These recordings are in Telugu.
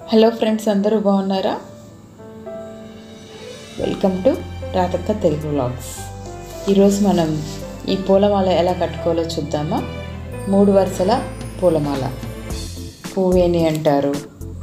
హలో ఫ్రెండ్స్ అందరూ బాగున్నారా welcome to Rathakka Telugu vlogs ఈరోజు మనం ఈ పూలమాల ఎలా కట్టుకోవాలో చూద్దామా మూడు వరుసల పూలమాల పువ్వేణి అంటారు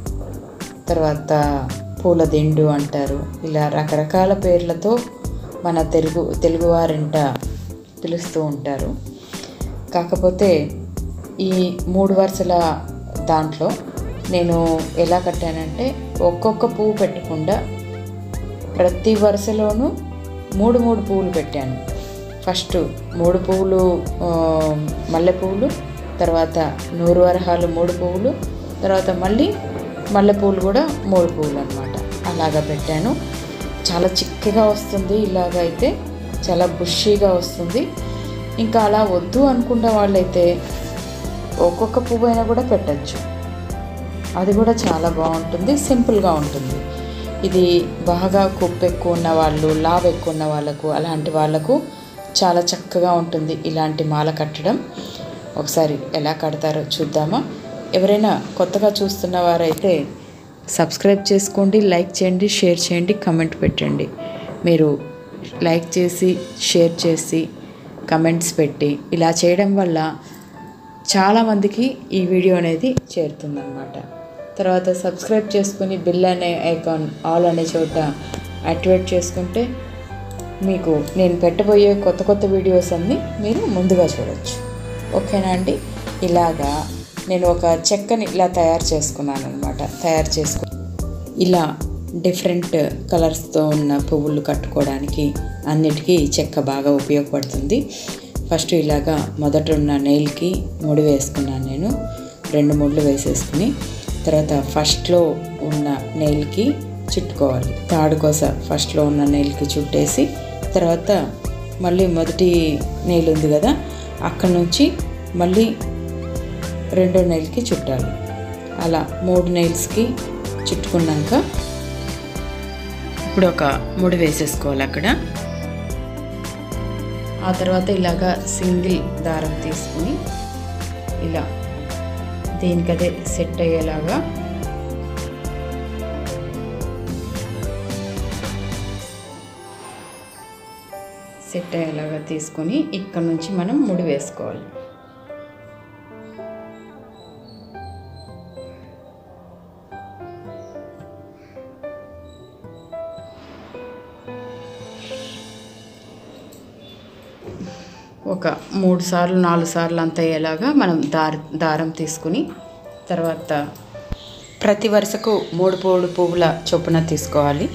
తర్వాత పూల దిండు అంటారు ఇలా రకరకాల పేర్లతో మన తెలుగు తెలుగువారింట పిలుస్తూ ఉంటారు కాకపోతే ఈ మూడు వరుసల దాంట్లో నేను ఎలా కట్టానంటే ఒక్కొక్క పువ్వు పెట్టకుండా ప్రతి వరుసలోనూ మూడు మూడు పువ్వులు పెట్టాను ఫస్ట్ మూడు పువ్వులు ఆ, మల్లె పువ్వులు తర్వాత నూరు వరహాలు మూడు పువ్వులు తర్వాత మళ్ళీ మల్లె పువ్వులు కూడా మూడు పువ్వులు అనమాట అలాగా పెట్టాను చాలా చిక్కగా వస్తుంది ఇలాగైతే చాలా బుషీగా వస్తుంది ఇంకా అలా వద్దు అనుకున్న వాళ్ళైతే ఒక్కొక్క పువ్వు అయినా కూడా పెట్టచ్చు అది కూడా చాలా బాగుంటుంది సింపుల్గా ఉంటుంది ఇది బాగా కొప్పు ఎక్కువ ఉన్న వాళ్ళు లావ్ ఎక్కువ ఉన్న వాళ్ళకు అలాంటి వాళ్ళకు చాలా చక్కగా ఉంటుంది ఇలాంటి మాల కట్టడం ఒకసారి ఎలా కడతారో చూద్దామా ఎవరైనా కొత్తగా చూస్తున్న వారైతే సబ్స్క్రైబ్ చేసుకోండి లైక్ చేయండి షేర్ చేయండి కమెంట్ పెట్టండి మీరు లైక్ చేసి షేర్ చేసి కమెంట్స్ పెట్టి ఇలా చేయడం వల్ల చాలామందికి ఈ వీడియో అనేది చేరుతుందన్నమాట తర్వాత సబ్స్క్రైబ్ చేసుకుని బిల్ అనే ఐకాన్ ఆల్ అనే చోట యాక్టివేట్ చేసుకుంటే మీకు నేను పెట్టబోయే కొత్త కొత్త వీడియోస్ అన్నీ మీరు ముందుగా చూడొచ్చు ఓకేనా అండి ఇలాగా నేను ఒక చెక్కని ఇలా తయారు చేసుకున్నాను అనమాట తయారు చేసుకు ఇలా డిఫరెంట్ కలర్స్తో ఉన్న పువ్వులు కట్టుకోవడానికి అన్నిటికీ ఈ చెక్క బాగా ఉపయోగపడుతుంది ఫస్ట్ ఇలాగా మొదట ఉన్న నెయిల్కి ముడి వేసుకున్నాను నేను రెండు ముళ్ళు వేసేసుకుని తర్వాత ఫస్ట్లో ఉన్న నెయిల్కి చుట్టుకోవాలి తాడు కోస ఫస్ట్లో ఉన్న నెయిల్కి చుట్టేసి తర్వాత మళ్ళీ మొదటి నెయిల్ ఉంది కదా అక్కడ నుంచి మళ్ళీ రెండో నెయిల్కి చుట్టాలి అలా మూడు నెయిల్స్కి చుట్టుకున్నాక ఇప్పుడు ఒక ముడి వేసేసుకోవాలి అక్కడ ఆ తర్వాత ఇలాగా సింగిల్ దారం తీసుకుని ఇలా దీనికదే సెట్ అయ్యేలాగా సెట్ అయ్యేలాగా తీసుకొని ఇక్కడ నుంచి మనం ముడి వేసుకోవాలి ఒక మూడు సార్లు నాలుగు సార్లు అంత అయ్యేలాగా మనం దార దారం తీసుకుని తర్వాత ప్రతి వరుసకు మూడు మూడు పువ్వుల చొప్పున తీసుకోవాలి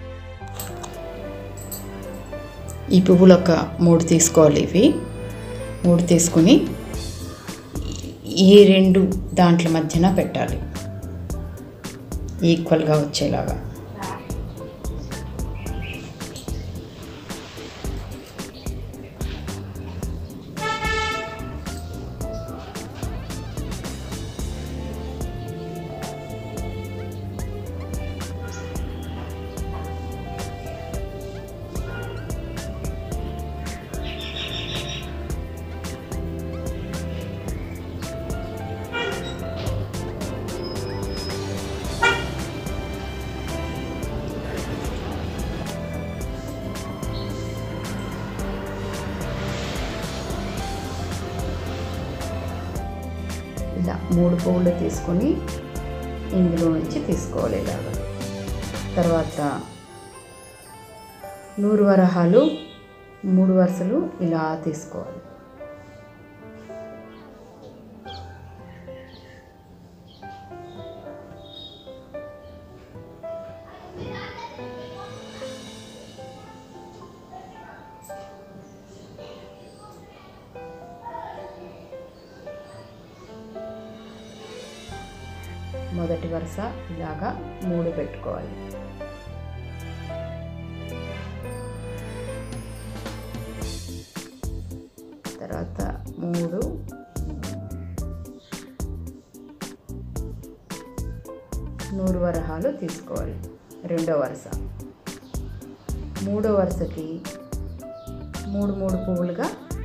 ఈ పువ్వులు ఒక మూడు తీసుకోవాలి ఇవి మూడు తీసుకుని ఈ రెండు దాంట్ల మధ్యన పెట్టాలి ఈక్వల్గా వచ్చేలాగా ఇలా మూడు పువ్వులు తీసుకొని ఇందులో నుంచి తీసుకోవాలి ఇలాగ తర్వాత నూరు వరహాలు మూడు వరుసలు ఇలా తీసుకోవాలి మొదటి వరుస ఇలాగా మూడు పెట్టుకోవాలి తర్వాత మూడు నూరు వరహాలు తీసుకోవాలి రెండో వరుస మూడో వరుసకి మూడు మూడు పువ్వులుగా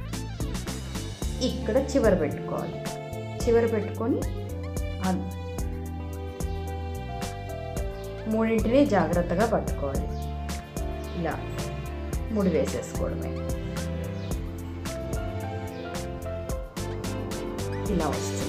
ఇక్కడ చివర పెట్టుకోవాలి చివర పెట్టుకొని ఆ మూడింటిని జాగ్రత్తగా పట్టుకోవాలి ఇలా ముడి వేసేసుకోవడమే ఇలా వస్తుంది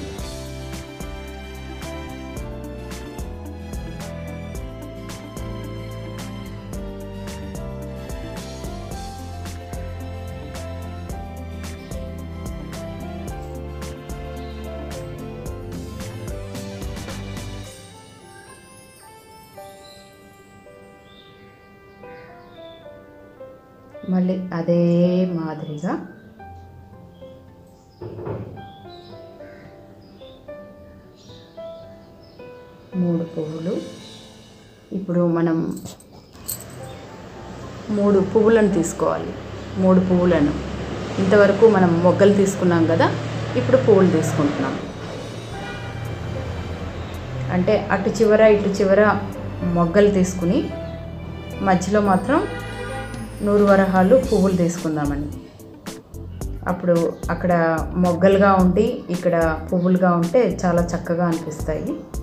మళ్ళీ అదే మాదిరిగా మూడు పువ్వులు ఇప్పుడు మనం మూడు పువ్వులను తీసుకోవాలి మూడు పువ్వులను ఇంతవరకు మనం మొగ్గలు తీసుకున్నాం కదా ఇప్పుడు పువ్వులు తీసుకుంటున్నాం అంటే అటు చివర ఇటు చివర మొగ్గలు తీసుకుని మధ్యలో మాత్రం నూరు వరహాలు పువ్వులు తీసుకుందామని అప్పుడు అక్కడ మొగ్గలుగా ఉండి ఇక్కడ పువ్వులుగా ఉంటే చాలా చక్కగా అనిపిస్తాయి